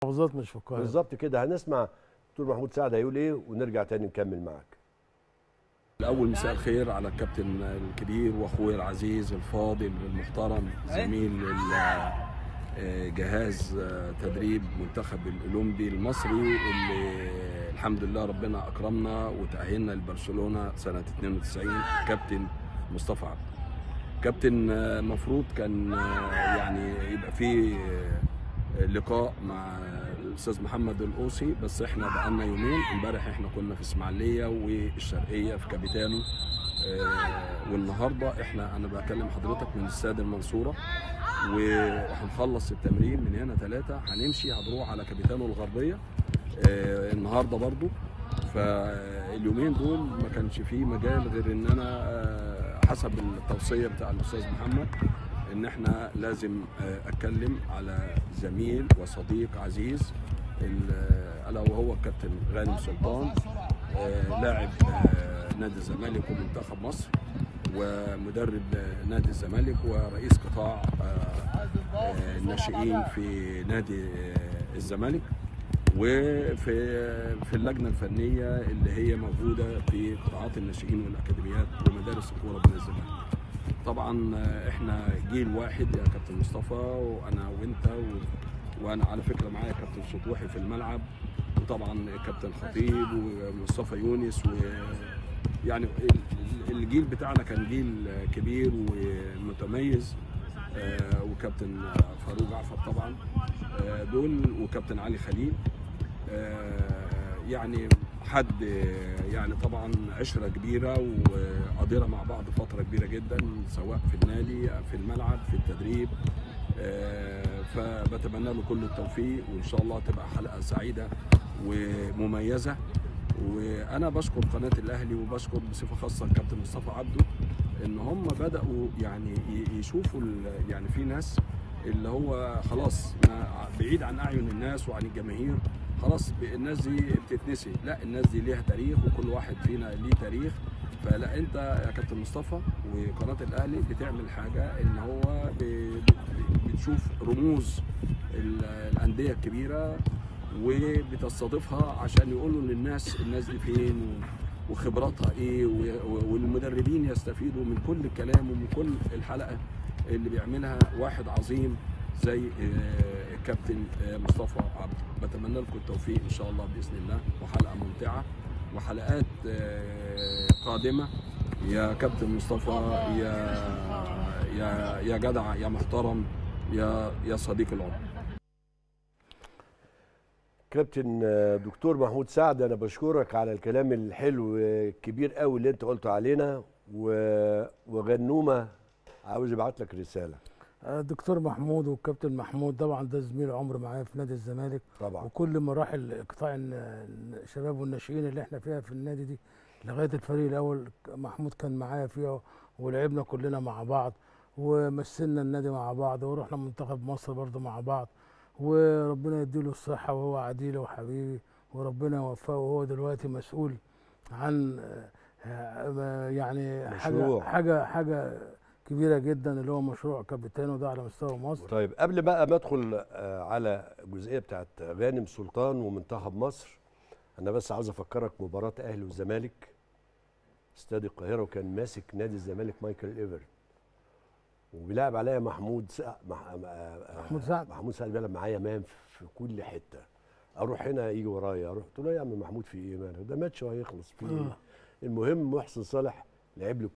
محافظات مش في القاهره بالظبط كده هنسمع دكتور محمود سعد هيقول ايه ونرجع تاني نكمل معاك الأول مساء الخير على الكابتن الكبير وأخوي العزيز الفاضل المحترم زميل ال- آه، جهاز آه، تدريب منتخب الأولمبي المصري اللي الحمد لله ربنا أكرمنا وتأهلنا لبرشلونة سنة 92 كابتن مصطفى عبد كابتن آه، المفروض كان آه، يعني يبقى فيه آه، لقاء مع الاستاذ محمد القوسي بس احنا بقالنا يومين امبارح احنا كنا في اسماعيليه والشرقيه في كابيتانو آه، والنهارده احنا انا بكلم حضرتك من استاد المنصوره وهنخلص التمرين من هنا ثلاثة هنمشي هنروح على كابيتانو الغربية آه، النهارده برضو فاليومين دول ما كانش فيه مجال غير ان انا آه، حسب التوصية بتاع الاستاذ محمد ان احنا لازم آه، اتكلم على زميل وصديق عزيز ال- الا وهو الكابتن غانم سلطان آه، لاعب آه، نادي الزمالك ومنتخب مصر ومدرب آه، نادي الزمالك ورئيس قطاع آه، آه، الناشئين في نادي آه، الزمالك وفي في اللجنه الفنيه اللي هي موجوده في قطاعات الناشئين والاكاديميات ومدارس الكوره بالزمالك. طبعا آه، احنا جيل واحد يا كابتن مصطفى وانا وانت و... وانا على فكره معايا كابتن سطوحي في الملعب وطبعا كابتن خطيب ومصطفى يونس و يعني ال- ال- الجيل بتاعنا كان جيل كبير ومتميز آه، وكابتن فاروق جعفر طبعا آه، دول وكابتن علي خليل آه، يعني حد آه، يعني طبعا عشره كبيره وقضينا مع بعض فتره كبيره جدا سواء في النادي في الملعب في التدريب آه، فبتمنى له كل التوفيق وان شاء الله تبقى حلقه سعيده ومميزه وانا بشكر قناه الاهلي وبشكر بصفه خاصه الكابتن مصطفى عبده ان هم بداوا يعني ي- يشوفوا ال- يعني في ناس اللي هو خلاص ما بعيد عن اعين الناس وعن الجماهير خلاص ب- الناس دي بتتنسي لا الناس دي ليها تاريخ وكل واحد فينا ليه تاريخ فلا انت يا كابتن مصطفى وقناه الاهلي بتعمل حاجه ان هو ب- ب- بتشوف رموز ال- الانديه الكبيره وبتستضيفها عشان يقولوا للناس الناس دي فين و- وخبراتها ايه و- و- والمدربين يستفيدوا من كل الكلام ومن كل الحلقه اللي بيعملها واحد عظيم زي آه، الكابتن آه، مصطفى عبد بتمنى لكم التوفيق ان شاء الله باذن الله وحلقه ممتعه وحلقات آه، قادمه يا كابتن مصطفى يا يا يا جدع يا محترم يا يا صديق العمر كابتن آه، دكتور محمود سعد انا بشكرك على الكلام الحلو الكبير قوي اللي انت قلته علينا و... وغنومه عاوز ابعت لك رساله الدكتور محمود والكابتن محمود طبعا ده زميل عمر معايا في نادي الزمالك طبعا وكل مراحل قطاع الن- الشباب والناشئين اللي احنا فيها في النادي دي لغايه الفريق الاول محمود كان معايا فيها ولعبنا كلنا مع بعض ومثلنا النادي مع بعض ورحنا منتخب مصر برضه مع بعض وربنا يديله الصحه وهو عديله وحبيبي وربنا يوفقه وهو دلوقتي مسؤول عن آه، يعني حاجه مشروع. حاجه حاجه كبيره جدا اللي هو مشروع كابيتانو ده على مستوى مصر طيب قبل بقى ما ادخل آه، على الجزئيه بتاعت غانم سلطان ومنتخب مصر انا بس عاوز افكرك مباراه اهلي والزمالك استاد القاهره وكان ماسك نادي الزمالك مايكل ايفر وبيلعب عليا محمود سع... مح... آه، آه، محمود سعد. محمود سعد بيلعب معايا مان في كل حته اروح هنا يجي ورايا اروح قلت له يا عم محمود في ايه مالك ده ماتش وهيخلص في ايه آه. المهم محسن صالح لعب لي